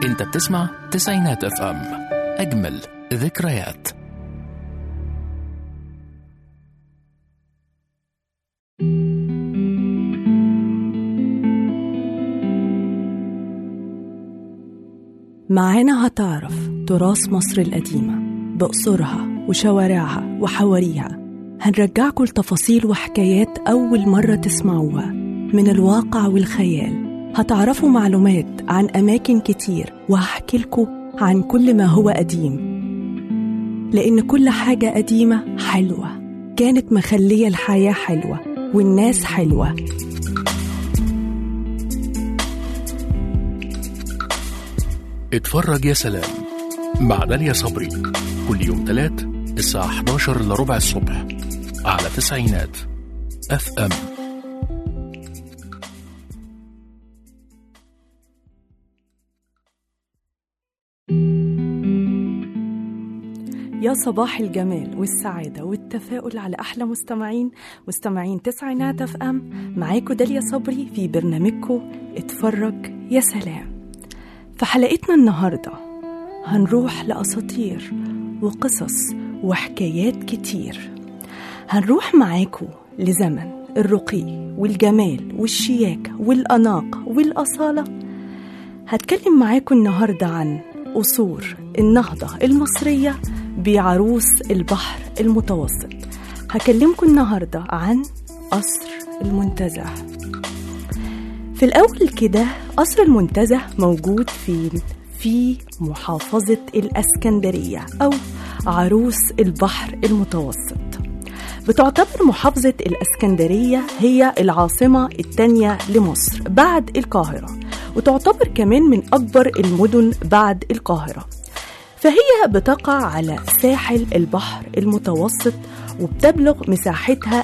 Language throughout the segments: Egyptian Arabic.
انت بتسمع تسعينات اف ام اجمل ذكريات معانا هتعرف تراث مصر القديمة بقصرها وشوارعها وحواريها هنرجعكم لتفاصيل وحكايات أول مرة تسمعوها من الواقع والخيال هتعرفوا معلومات عن أماكن كتير وهحكي لكم عن كل ما هو قديم لأن كل حاجة قديمة حلوة كانت مخلية الحياة حلوة والناس حلوة اتفرج يا سلام مع داليا صبري كل يوم تلات الساعة 11 لربع الصبح على تسعينات اف ام يا صباح الجمال والسعادة والتفاؤل على أحلى مستمعين مستمعين تسعينات اف ام معاكم داليا صبري في برنامجكم اتفرج يا سلام في حلقتنا النهاردة هنروح لأساطير وقصص وحكايات كتير هنروح معاكم لزمن الرقي والجمال والشياكة والأناقة والأصالة هتكلم معاكم النهاردة عن قصور النهضة المصرية بعروس البحر المتوسط هكلمكم النهاردة عن قصر المنتزه في الأول كده قصر المنتزه موجود فين؟ في محافظة الأسكندرية أو عروس البحر المتوسط بتعتبر محافظة الأسكندرية هي العاصمة الثانية لمصر بعد القاهرة وتعتبر كمان من أكبر المدن بعد القاهرة فهي بتقع على ساحل البحر المتوسط وبتبلغ مساحتها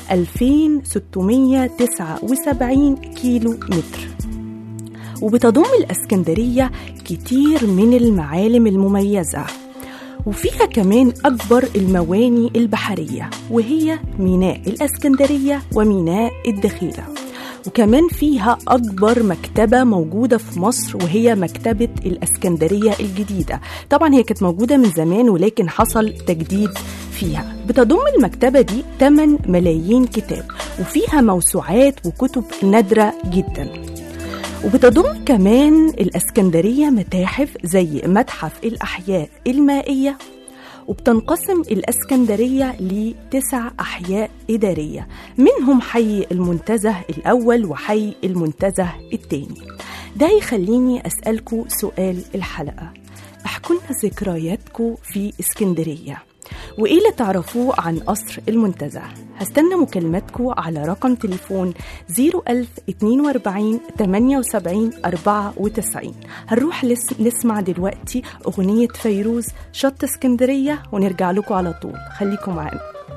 2679 كيلو متر وبتضم الأسكندرية كتير من المعالم المميزة وفيها كمان أكبر المواني البحرية وهي ميناء الأسكندرية وميناء الدخيلة وكمان فيها أكبر مكتبة موجودة في مصر وهي مكتبة الأسكندرية الجديدة طبعا هي كانت موجودة من زمان ولكن حصل تجديد فيها بتضم المكتبة دي 8 ملايين كتاب وفيها موسوعات وكتب نادرة جداً وبتضم كمان الأسكندرية متاحف زي متحف الأحياء المائية وبتنقسم الأسكندرية لتسع أحياء إدارية منهم حي المنتزه الأول وحي المنتزه الثاني ده يخليني أسألكوا سؤال الحلقة احكوا لنا ذكرياتكم في اسكندرية وإيه اللي تعرفوه عن قصر المنتزه هستنى مكالماتكم على رقم تليفون 01042 78 94 هنروح لس... نسمع دلوقتي أغنية فيروز شط اسكندرية ونرجع لكم على طول خليكم معانا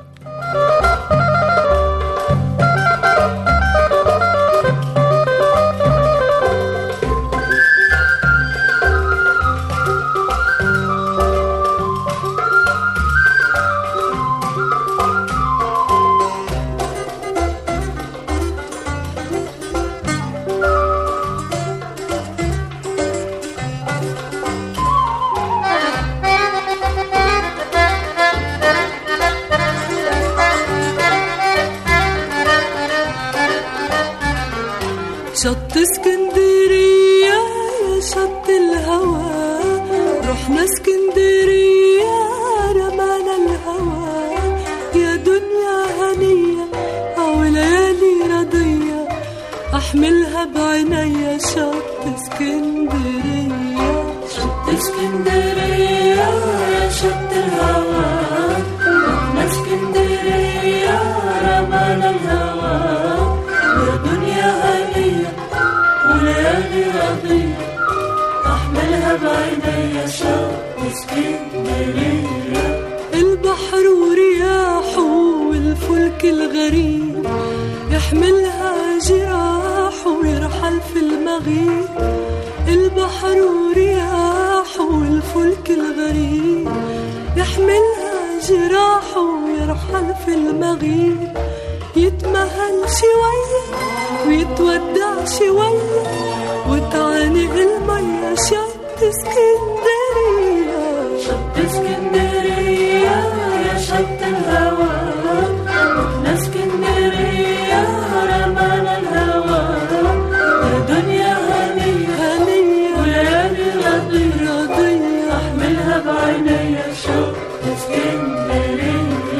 شط اسكندرية يا شط الهوى رحنا اسكندرية رمانا الهوى يا دنيا هنية أو ليالي رضية أحملها بعينيا شط اسكندرية شط اسكندرية يا شط الهوى رحنا اسكندرية رمانا الهوى يا دنيا هنية وليالي رضية أحملها بعينيا شوق اسكندرية البحر ورياحه والفلك الغريب يحملها جراحه ويرحل في المغيب البحر ورياحه والفلك الغريب يحملها جراحه ويرحل في المغيب يتمهل شوية ويتودع شوية وتعانق المية شط شط اسكندرية شط اسكندرية يا شط الهوى رحنا اسكندرية رمانا الهوى يا دنيا هنية هنية وليالي رضية رضية احملها بعينيا شط اسكندرية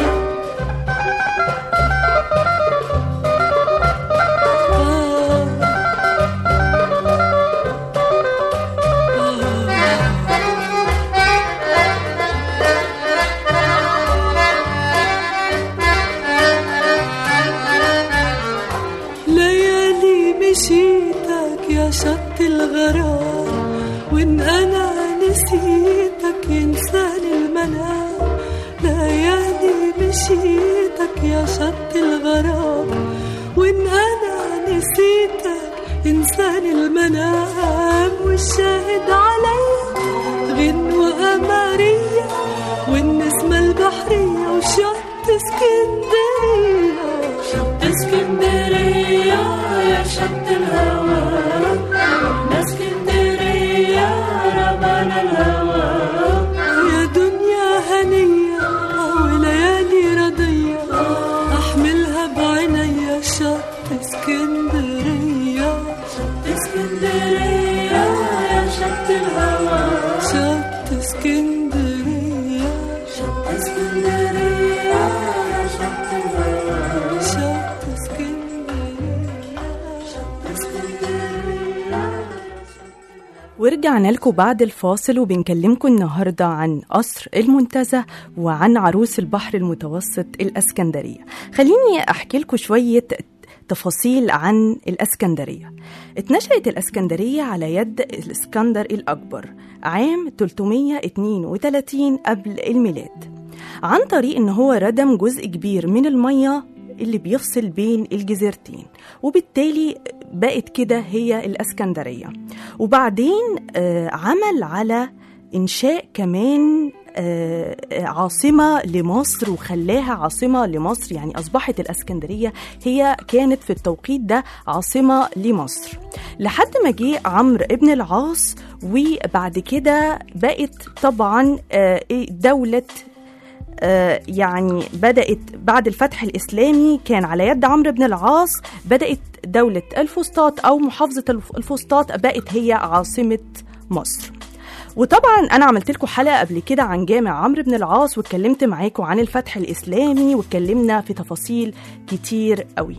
آه ليالي مشيتك يا شط الغرام وان انا نسيتك ينساني المنام ليالي مشيتك يا شط الغرام وان انا نسيتك ينساني المنام والشاهد عليا غنوة قمرية والنسمة البحرية وشط اسكندرية شط اسكندرية يا شط الهوى رحنا اسكندرية رمانا الهوى يا دنيا هنية وليالي رضية أحملها بعينيا شط اسكندرية شط اسكندرية يا شط الهوى شط اسكندرية شط اسكندرية يا شط الهوى شط اسكندرية شط اسكندرية ورجعنا لكم بعد الفاصل وبنكلمكم النهاردة عن قصر المنتزه وعن عروس البحر المتوسط الأسكندرية خليني أحكي لكم شوية تفاصيل عن الأسكندرية اتنشأت الأسكندرية على يد الإسكندر الأكبر عام 332 قبل الميلاد عن طريق ان هو ردم جزء كبير من الميه اللي بيفصل بين الجزيرتين وبالتالي بقت كده هي الاسكندريه وبعدين آه، عمل على انشاء كمان آه، آه، عاصمة لمصر وخلاها عاصمة لمصر يعني أصبحت الأسكندرية هي كانت في التوقيت ده عاصمة لمصر لحد ما جه عمرو ابن العاص وبعد كده بقت طبعا آه، إيه دولة آه، يعني بدأت بعد الفتح الإسلامي كان على يد عمرو بن العاص بدأت دولة الفسطاط أو محافظة الف- الفسطاط بقت هي عاصمة مصر وطبعا انا عملت لكم حلقه قبل كده عن جامع عمرو بن العاص واتكلمت معاكم عن الفتح الاسلامي واتكلمنا في تفاصيل كتير قوي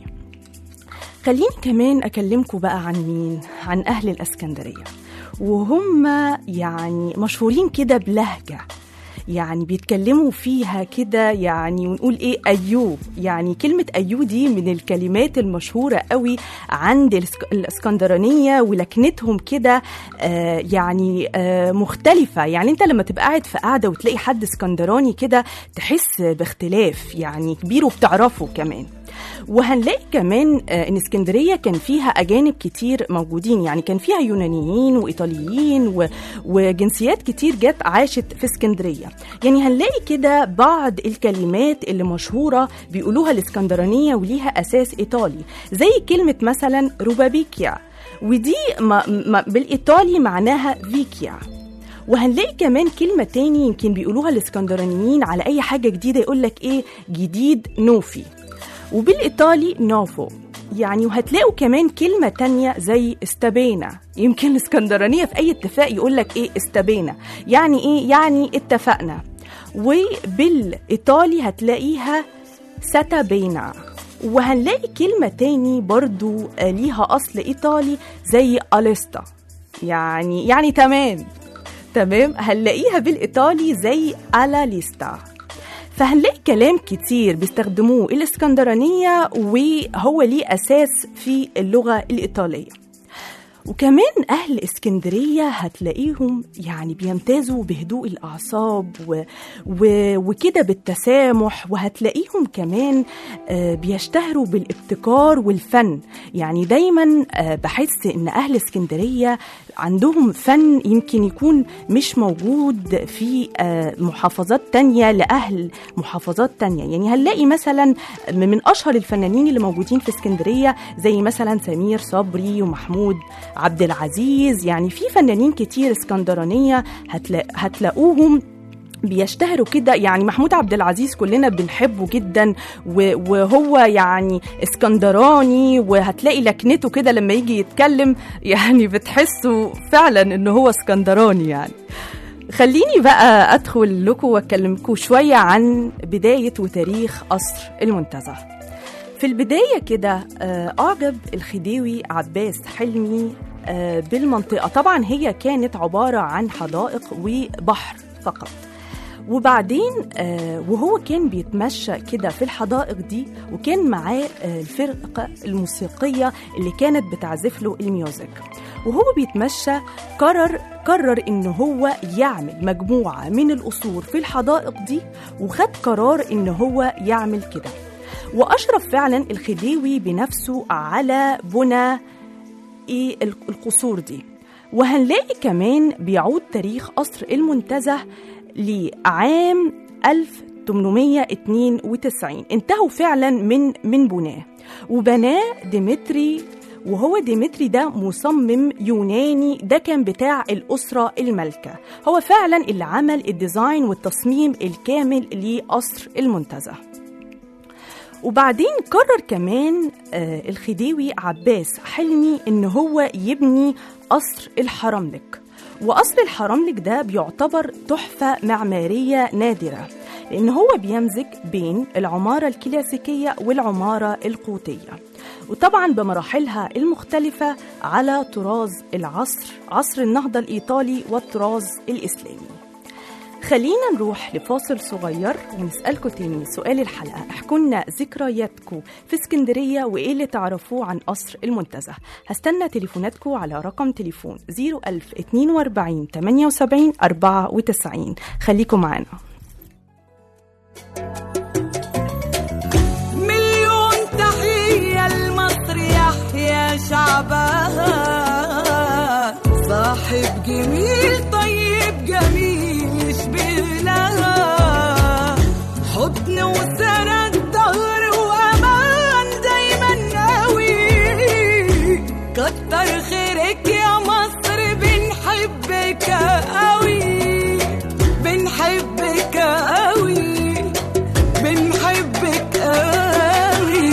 خليني كمان اكلمكم بقى عن مين عن اهل الاسكندريه وهم يعني مشهورين كده بلهجه يعني بيتكلموا فيها كده يعني ونقول ايه ايوب يعني كلمه ايوب دي من الكلمات المشهوره قوي عند الاسك- الاسكندرانيه ولكنتهم كده آه يعني آه مختلفه يعني انت لما تبقى قاعد في قاعده وتلاقي حد اسكندراني كده تحس باختلاف يعني كبير وبتعرفه كمان وهنلاقي كمان آه، ان اسكندريه كان فيها اجانب كتير موجودين يعني كان فيها يونانيين وايطاليين و... وجنسيات كتير جت عاشت في اسكندريه يعني هنلاقي كده بعض الكلمات اللي مشهوره بيقولوها الاسكندرانيه وليها اساس ايطالي زي كلمه مثلا روبابيكيا ودي ما... ما... بالايطالي معناها فيكيا وهنلاقي كمان كلمة تاني يمكن بيقولوها الاسكندرانيين على أي حاجة جديدة يقول لك إيه جديد نوفي وبالإيطالي نوفو يعني وهتلاقوا كمان كلمة تانية زي استبينا يمكن الاسكندرانية في أي اتفاق يقول لك إيه استبينا يعني إيه يعني اتفقنا وبالإيطالي هتلاقيها ستابينا وهنلاقي كلمة تاني برضو آه، ليها أصل إيطالي زي أليستا يعني يعني تمام تمام هنلاقيها بالإيطالي زي ألا ليستا فهنلاقي كلام كتير بيستخدموه الاسكندرانية وهو ليه أساس في اللغة الإيطالية وكمان أهل اسكندرية هتلاقيهم يعني بيمتازوا بهدوء الأعصاب و... و... وكده بالتسامح وهتلاقيهم كمان آه، بيشتهروا بالابتكار والفن يعني دايما آه، بحس إن أهل اسكندرية عندهم فن يمكن يكون مش موجود في آه، محافظات تانية لأهل محافظات تانية يعني هنلاقي مثلا من أشهر الفنانين اللي موجودين في اسكندرية زي مثلا سمير صبري ومحمود عبد العزيز يعني في فنانين كتير اسكندرانية هتلا... هتلاقوهم بيشتهروا كده يعني محمود عبد العزيز كلنا بنحبه جدا و- وهو يعني اسكندراني وهتلاقي لكنته كده لما يجي يتكلم يعني بتحسوا فعلا ان هو اسكندراني يعني خليني بقى ادخل لكم واكلمكم شويه عن بدايه وتاريخ قصر المنتزه في البدايه كده آه، اعجب الخديوي عباس حلمي آه، بالمنطقه طبعا هي كانت عباره عن حدائق وبحر فقط وبعدين آه وهو كان بيتمشى كده في الحدائق دي وكان معاه آه الفرقة الموسيقية اللي كانت بتعزف له الميوزك وهو بيتمشى قرر قرر ان هو يعمل مجموعة من القصور في الحدائق دي وخد قرار ان هو يعمل كده واشرف فعلا الخديوي بنفسه على بنى ايه القصور دي وهنلاقي كمان بيعود تاريخ قصر المنتزه لعام 1892 انتهوا فعلا من من بناه وبناه ديمتري وهو ديمتري ده مصمم يوناني ده كان بتاع الأسرة الملكة هو فعلا اللي عمل الديزاين والتصميم الكامل لقصر المنتزه وبعدين قرر كمان آه الخديوي عباس حلمي ان هو يبني قصر الحرملك وقصر الحرملك ده بيعتبر تحفة معمارية نادرة لأن هو بيمزج بين العمارة الكلاسيكية والعمارة القوطية وطبعا بمراحلها المختلفة على طراز العصر عصر النهضة الإيطالي والطراز الإسلامي خلينا نروح لفاصل صغير ونسألكم تاني سؤال الحلقة احكوا لنا ذكرياتكم في اسكندرية وإيه اللي تعرفوه عن قصر المنتزه هستنى تليفوناتكم على رقم تليفون 01042 78 94 خليكم معانا مليون تحية لمصر يحيى شعبها صاحب جميل طيب جميل يشبه لها حضن وسند ظهر وأمان دايما قوي كتر خيرك يا مصر بنحبك قوي بنحبك قوي بنحبك قوي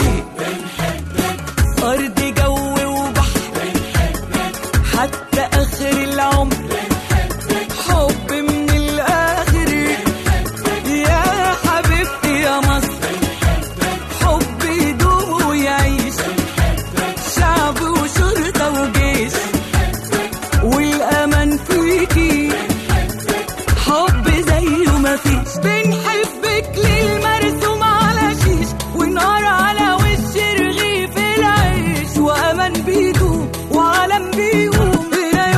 أرض جو وبحر حتى آخر العمر حب من الآخر يا حبيبتي يا مصر حب يدوم ويعيش شعب وشرطة وجيش والأمان فيكي حب زيه مفيش بنحبك للمرسوم على شيش ونار على وش رغيف العيش وامان بيدوم وعالم بيقوم هنا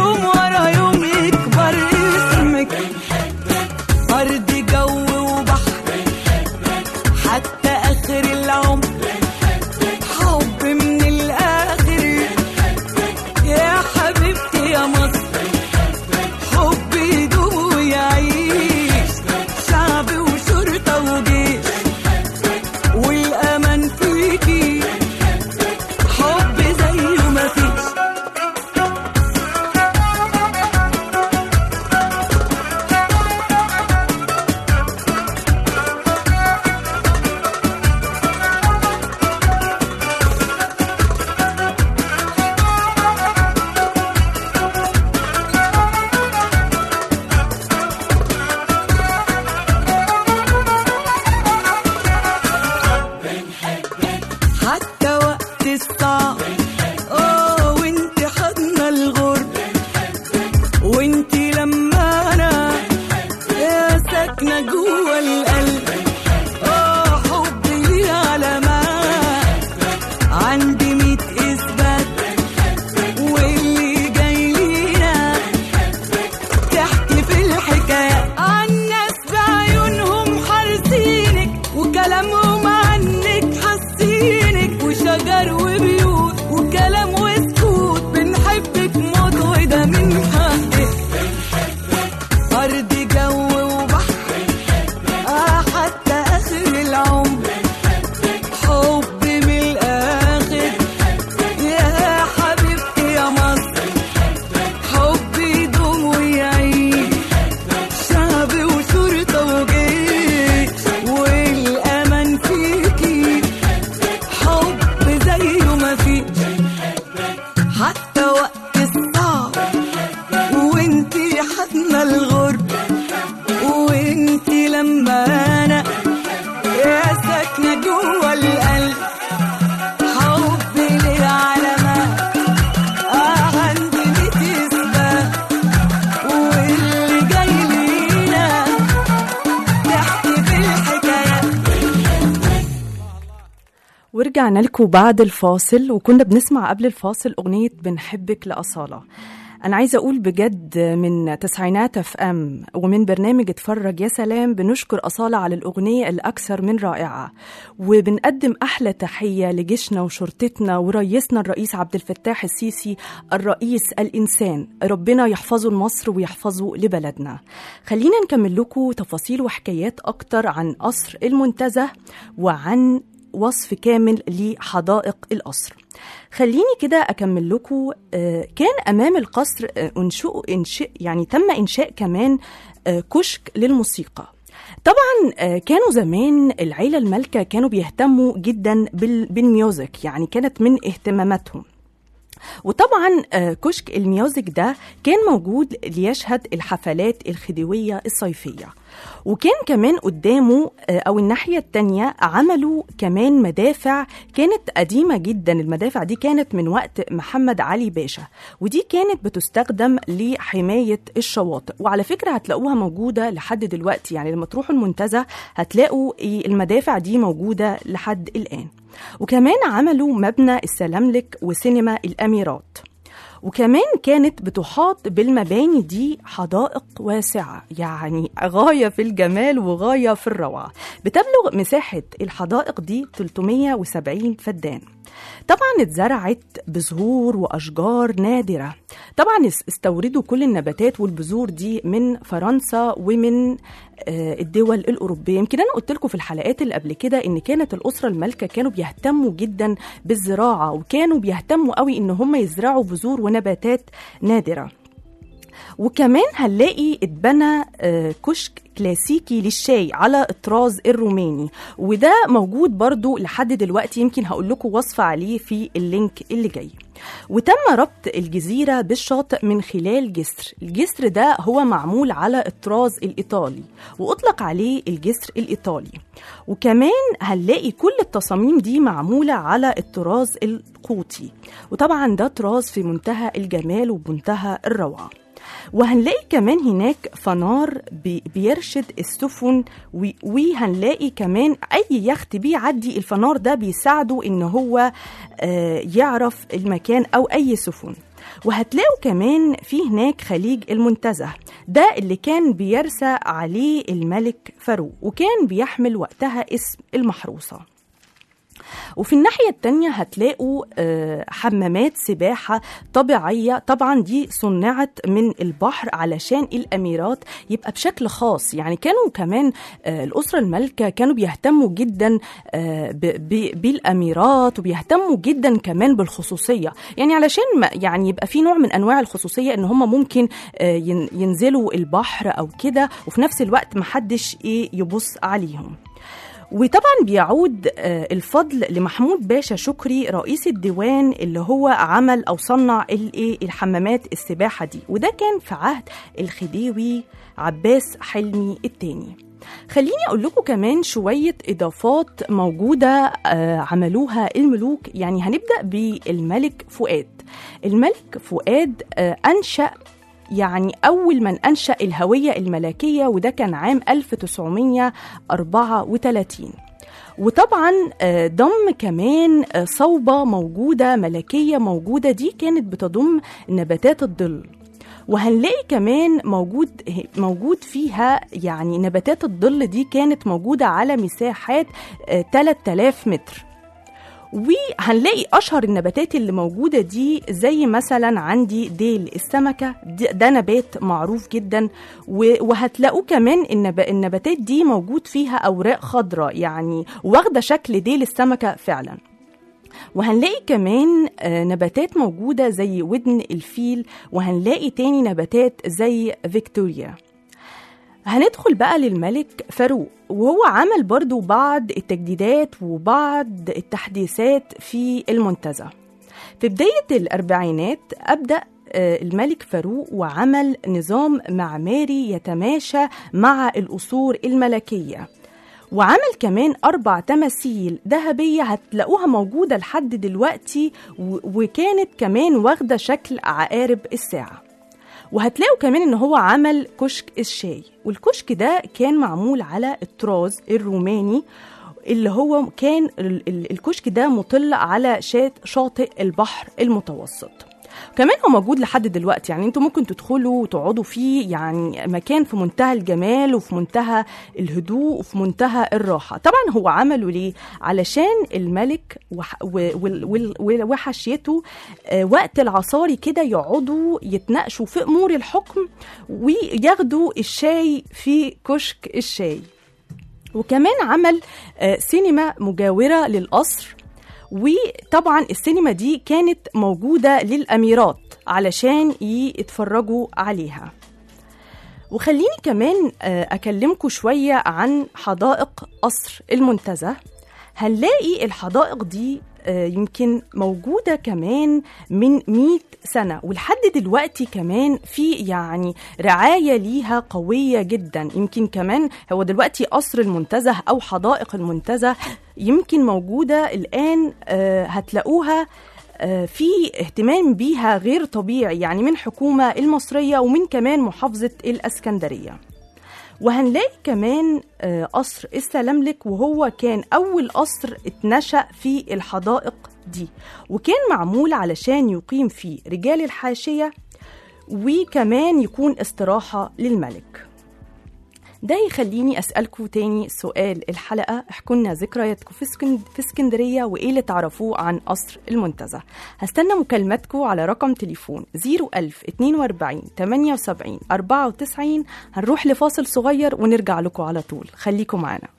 وقت الصعب وانتي حضن الغرب وانتي لما انا يا ساكنة جوا القلب حبي للعلامات آه عندي ميت إثبات واللي جاي لينا تحكي بالحكايات ورجعنا لكم بعد الفاصل وكنا بنسمع قبل الفاصل أغنية بنحبك لأصالة أنا عايزة أقول بجد من تسعينات اف ام ومن برنامج اتفرج يا سلام بنشكر أصالة على الأغنية الأكثر من رائعة وبنقدم أحلى تحية لجيشنا وشرطتنا ورئيسنا الرئيس عبد الفتاح السيسي الرئيس الإنسان ربنا يحفظه لمصر ويحفظه لبلدنا خلينا نكمل لكم تفاصيل وحكايات أكتر عن قصر المنتزه وعن وصف كامل لحدائق القصر خليني كده أكمل لكم آه، كان أمام القصر آه، أنشئ إنشاء يعني تم إنشاء كمان آه، كشك للموسيقى طبعا آه، كانوا زمان العيلة المالكة كانوا بيهتموا جدا بال- بالميوزك يعني كانت من اهتماماتهم وطبعا آه، كشك الميوزك ده كان موجود ليشهد الحفلات الخديوية الصيفية وكان كمان قدامه آه، أو الناحية التانية عملوا كمان مدافع كانت قديمة جدا المدافع دي كانت من وقت محمد علي باشا ودي كانت بتستخدم لحماية الشواطئ وعلى فكرة هتلاقوها موجودة لحد دلوقتي يعني لما تروحوا المنتزه هتلاقوا إيه المدافع دي موجودة لحد الآن وكمان عملوا مبنى السلاملك وسينما الأميرات وكمان كانت بتحاط بالمباني دي حدائق واسعة يعني غاية في الجمال وغاية في الروعة بتبلغ مساحة الحدائق دي 370 فدان طبعا اتزرعت بزهور وأشجار نادرة طبعا اس- استوردوا كل النباتات والبذور دي من فرنسا ومن آه، الدول الأوروبية يمكن أنا قلت لكم في الحلقات اللي قبل كده إن كانت الأسرة المالكة كانوا بيهتموا جدا بالزراعة وكانوا بيهتموا قوي إن هم يزرعوا بذور ونباتات نادرة وكمان هنلاقي اتبنى آه، كشك كلاسيكي للشاي على الطراز الروماني وده موجود برضو لحد دلوقتي يمكن هقول لكم وصفة عليه في اللينك اللي جاي وتم ربط الجزيرة بالشاطئ من خلال جسر الجسر ده هو معمول على الطراز الإيطالي وأطلق عليه الجسر الإيطالي وكمان هنلاقي كل التصاميم دي معمولة على الطراز القوطي وطبعا ده طراز في منتهى الجمال ومنتهى الروعة وهنلاقي كمان هناك فنار بي- بيرشد السفن و- وهنلاقي كمان اي يخت بيعدي الفنار ده بيساعده ان هو آه، يعرف المكان او اي سفن وهتلاقوا كمان في هناك خليج المنتزه ده اللي كان بيرسى عليه الملك فاروق وكان بيحمل وقتها اسم المحروسه وفي الناحية التانية هتلاقوا آه، حمامات سباحة طبيعية طبعا دي صنعت من البحر علشان الأميرات يبقى بشكل خاص يعني كانوا كمان آه، الأسرة المالكة كانوا بيهتموا جدا آه، ب- ب- بالأميرات وبيهتموا جدا كمان بالخصوصية يعني علشان ما يعني يبقى في نوع من أنواع الخصوصية إن هم ممكن آه، ين- ينزلوا البحر أو كده وفي نفس الوقت محدش إيه يبص عليهم وطبعا بيعود آه، الفضل لمحمود باشا شكري رئيس الديوان اللي هو عمل او صنع الايه الحمامات السباحه دي وده كان في عهد الخديوي عباس حلمي الثاني خليني اقول لكم كمان شويه اضافات موجوده آه، عملوها الملوك يعني هنبدا بالملك فؤاد الملك فؤاد آه، انشا يعني أول من أنشأ الهوية الملكية وده كان عام 1934 وطبعا آه، ضم كمان آه، صوبة موجودة ملكية موجودة دي كانت بتضم نباتات الظل وهنلاقي كمان موجود موجود فيها يعني نباتات الظل دي كانت موجودة على مساحات آه، 3000 متر وهنلاقي اشهر النباتات اللي موجوده دي زي مثلا عندي ديل السمكه ده, ده نبات معروف جدا و- وهتلاقوه كمان النب... النباتات دي موجود فيها اوراق خضراء يعني واخده شكل ديل السمكه فعلا وهنلاقي كمان آه، نباتات موجودة زي ودن الفيل وهنلاقي تاني نباتات زي فيكتوريا هندخل بقى للملك فاروق وهو عمل برضو بعض التجديدات وبعض التحديثات في المنتزه في بداية الأربعينات أبدأ آه، الملك فاروق وعمل نظام معماري يتماشى مع الأصول الملكية وعمل كمان أربع تماثيل ذهبية هتلاقوها موجودة لحد دلوقتي و- وكانت كمان واخدة شكل عقارب الساعة وهتلاقوا كمان ان هو عمل كشك الشاي والكشك ده كان معمول على الطراز الروماني اللي هو كان ال- ال- الكشك ده مطل على شات- شاطئ البحر المتوسط كمان هو موجود لحد دلوقتي يعني انتوا ممكن تدخلوا وتقعدوا فيه يعني مكان في منتهى الجمال وفي منتهى الهدوء وفي منتهى الراحة طبعا هو عمله ليه علشان الملك وح- و- وال- وال- وال- وحشيته آه، وقت العصاري كده يقعدوا يتناقشوا في امور الحكم وياخدوا الشاي في كشك الشاي وكمان عمل آه، سينما مجاورة للقصر وطبعا السينما دي كانت موجودة للأميرات علشان يتفرجوا عليها وخليني كمان آه، أكلمكم شوية عن حدائق قصر المنتزه هنلاقي الحدائق دي آه، يمكن موجودة كمان من 100 سنة ولحد دلوقتي كمان في يعني رعاية ليها قوية جدا يمكن كمان هو دلوقتي قصر المنتزه أو حدائق المنتزه يمكن موجودة الآن آه، هتلاقوها آه، في اهتمام بيها غير طبيعي يعني من حكومة المصرية ومن كمان محافظة الأسكندرية وهنلاقي كمان آه، قصر السلاملك وهو كان أول قصر اتنشأ في الحدائق دي وكان معمول علشان يقيم فيه رجال الحاشية وكمان يكون استراحة للملك ده يخليني أسألكم تاني سؤال الحلقة احكوا لنا ذكرياتكم في اسكن- في اسكندرية وإيه اللي تعرفوه عن قصر المنتزه هستنى مكالماتكم على رقم تليفون 01000 42 78 94 هنروح لفاصل صغير ونرجع لكم على طول خليكم معانا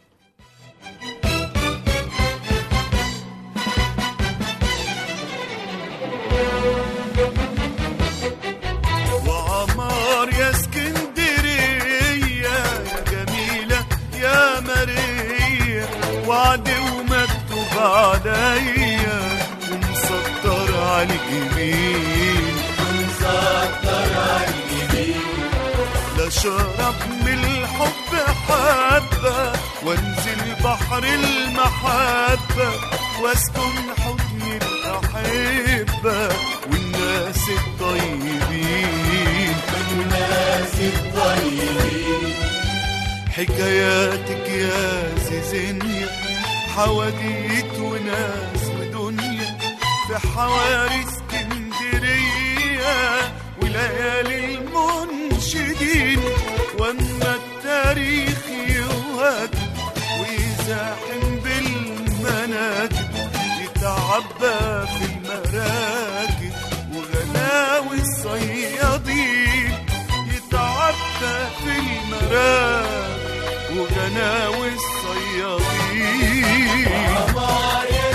وعمار يا اسكندرية يا جميلة يا مارية وعد ومكتوب عليا ومسطر على الجميل ومسطر على الجميل لا شرب من الحب حبة وانزل بحر المحبة واسكن حضن الأحبة والناس الطيبين والناس الطيبين حكاياتك يا زيزينيا حواديت وناس ودنيا في حواري اسكندرية وليالي المنشدين واما التاريخ يوهج ويزاحم بالمناكب يتعبى في المراكب وغلاوي الصيادين يتعبى في المراكب وغناوي الصيادين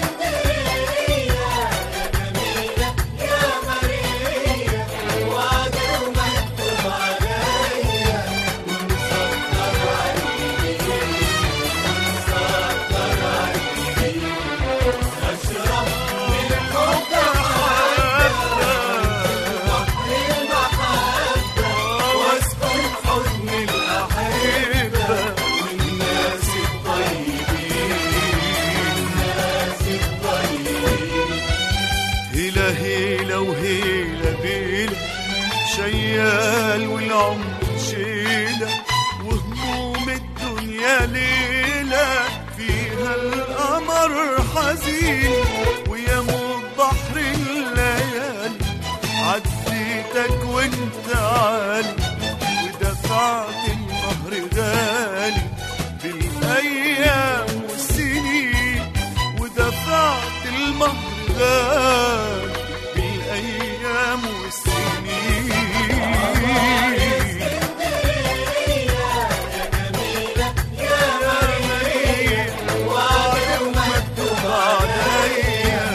واسكن حضن الأحبة والناس الطيبين الناس الطيبين هيلا هيلا وهيلا بيلا شيال والعمر شيلة وهموم الدنيا ليلة فيها القمر حزين ويموت بحر الليالي عديتك وانت عالي ودفعت المهر غالي بالايام والسنين ودفعت المهر غالي بالايام والسنين وعد ومكتوب عليا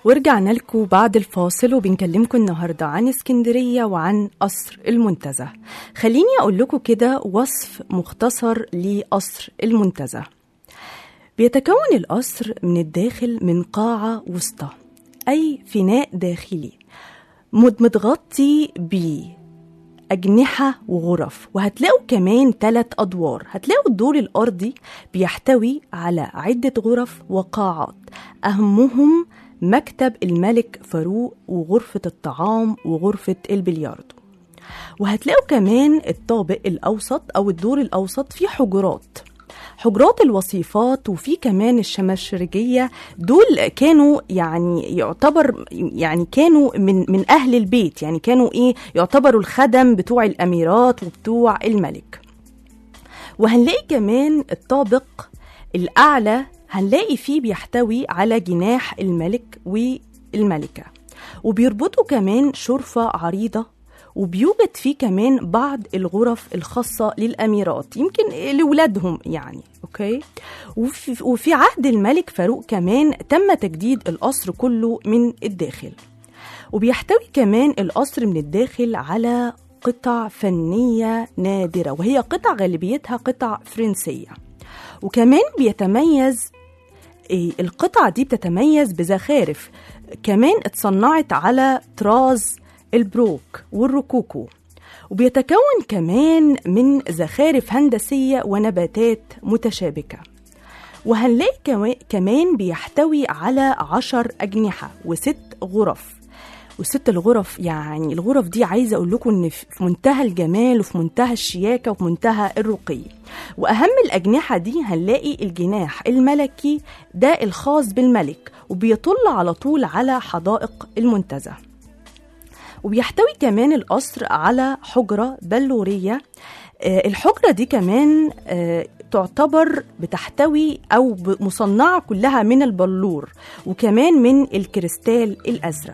ورجعنا لكم بعد الفاصل وبنكلمكم النهاردة عن اسكندرية وعن قصر المنتزه خليني أقول لكم كده وصف مختصر لقصر المنتزه بيتكون القصر من الداخل من قاعة وسطى أي فناء داخلي مد- متغطي بأجنحة وغرف وهتلاقوا كمان ثلاث أدوار هتلاقوا الدور الأرضي بيحتوي على عدة غرف وقاعات أهمهم مكتب الملك فاروق وغرفة الطعام وغرفة البلياردو وهتلاقوا كمان الطابق الأوسط أو الدور الأوسط فيه حجرات حجرات الوصيفات وفي كمان الشماشرجية دول كانوا يعني يعتبر يعني كانوا من من أهل البيت يعني كانوا إيه يعتبروا الخدم بتوع الأميرات وبتوع الملك وهنلاقي كمان الطابق الأعلى هنلاقي فيه بيحتوي على جناح الملك والملكة وبيربطوا كمان شرفة عريضة وبيوجد فيه كمان بعض الغرف الخاصة للأميرات يمكن لولادهم يعني أوكي وفي, وفي عهد الملك فاروق كمان تم تجديد القصر كله من الداخل وبيحتوي كمان القصر من الداخل على قطع فنية نادرة وهي قطع غالبيتها قطع فرنسية وكمان بيتميز إيه، القطع دي بتتميز بزخارف كمان اتصنعت على طراز البروك والروكوكو وبيتكون كمان من زخارف هندسية ونباتات متشابكة وهنلاقي كما- كمان بيحتوي على عشر أجنحة وست غرف وست الغرف يعني الغرف دي عايزه اقول لكم ان في في منتهى الجمال وفي منتهى الشياكه وفي منتهى الرقي واهم الاجنحه دي هنلاقي الجناح الملكي ده الخاص بالملك وبيطل على طول على حدائق المنتزه وبيحتوي كمان القصر على حجرة بلورية آه، الحجرة دي كمان آه، تعتبر بتحتوي أو ب- مصنعة كلها من البلور وكمان من الكريستال الأزرق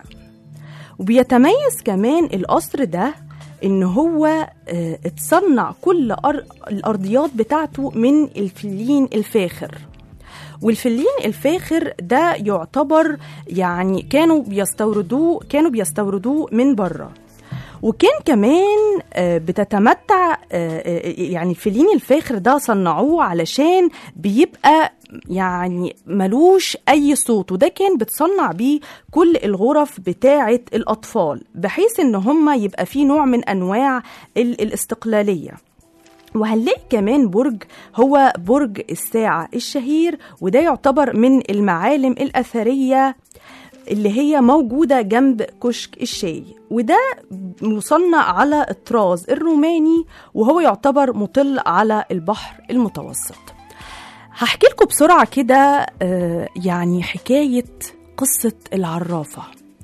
وبيتميز كمان القصر ده ان هو آه، اتصنع كل أر- الارضيات بتاعته من الفلين الفاخر والفلين الفاخر ده يعتبر يعني كانوا بيستوردوه كانوا بيستوردوه من بره وكان كمان آه، بتتمتع آه، آه، يعني الفلين الفاخر ده صنعوه علشان بيبقى يعني ملوش اي صوت وده كان بتصنع بيه كل الغرف بتاعه الاطفال بحيث ان هم يبقى فيه نوع من انواع ال- الاستقلاليه وهنلاقي كمان برج هو برج الساعة الشهير وده يعتبر من المعالم الأثرية اللي هي موجودة جنب كشك الشاي وده مصنع على الطراز الروماني وهو يعتبر مطل على البحر المتوسط هحكي لكم بسرعة كده آه، يعني حكاية قصة العرافة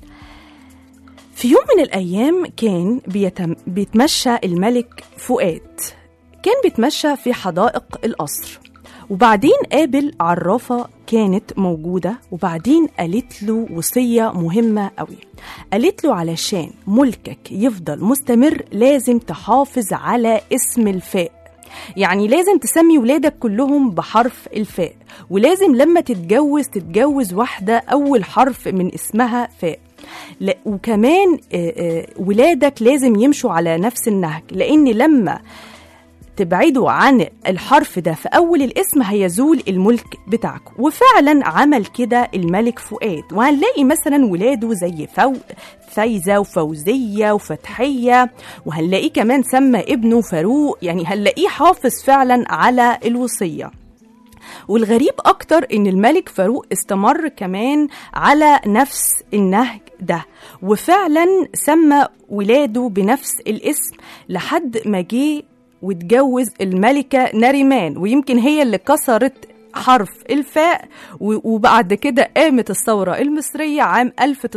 في يوم من الأيام كان بيتم بيتمشى الملك فؤاد كان بيتمشى في حدائق القصر وبعدين قابل عرافة كانت موجودة وبعدين قالت له وصية مهمة قوي قالت له علشان ملكك يفضل مستمر لازم تحافظ على اسم الفاء يعني لازم تسمي ولادك كلهم بحرف الفاء ولازم لما تتجوز تتجوز واحدة أول حرف من اسمها فاء لا وكمان آه، آه، ولادك لازم يمشوا على نفس النهج لأن لما تبعدوا عن الحرف ده في أول الاسم هيزول الملك بتاعكم وفعلا عمل كده الملك فؤاد وهنلاقي مثلا ولاده زي فو فايزة وفوزية وفتحية وهنلاقيه كمان سمى ابنه فاروق يعني هنلاقيه حافظ فعلا على الوصية والغريب أكتر إن الملك فاروق استمر كمان على نفس النهج ده وفعلا سمى ولاده بنفس الاسم لحد ما جه واتجوز الملكة ناريمان ويمكن هي اللي كسرت حرف الفاء و- وبعد كده قامت الثورة المصرية عام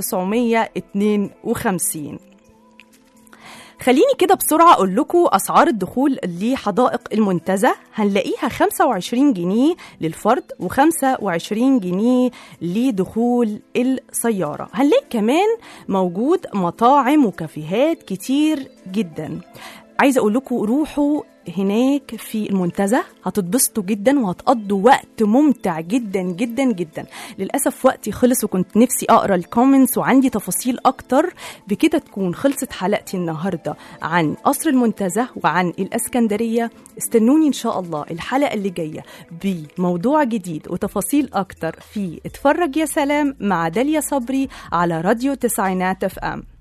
1952 خليني كده بسرعة أقول لكم أسعار الدخول لحدائق المنتزه هنلاقيها 25 جنيه للفرد و25 جنيه لدخول السيارة هنلاقي كمان موجود مطاعم وكافيهات كتير جدا عايزه اقول لكم روحوا هناك في المنتزه هتتبسطوا جدا وهتقضوا وقت ممتع جدا جدا جدا للاسف وقتي خلص وكنت نفسي اقرا الكومنتس وعندي تفاصيل اكتر بكده تكون خلصت حلقتي النهارده عن قصر المنتزه وعن الاسكندريه استنوني ان شاء الله الحلقه اللي جايه بموضوع جديد وتفاصيل اكتر في اتفرج يا سلام مع داليا صبري على راديو تسعينات اف ام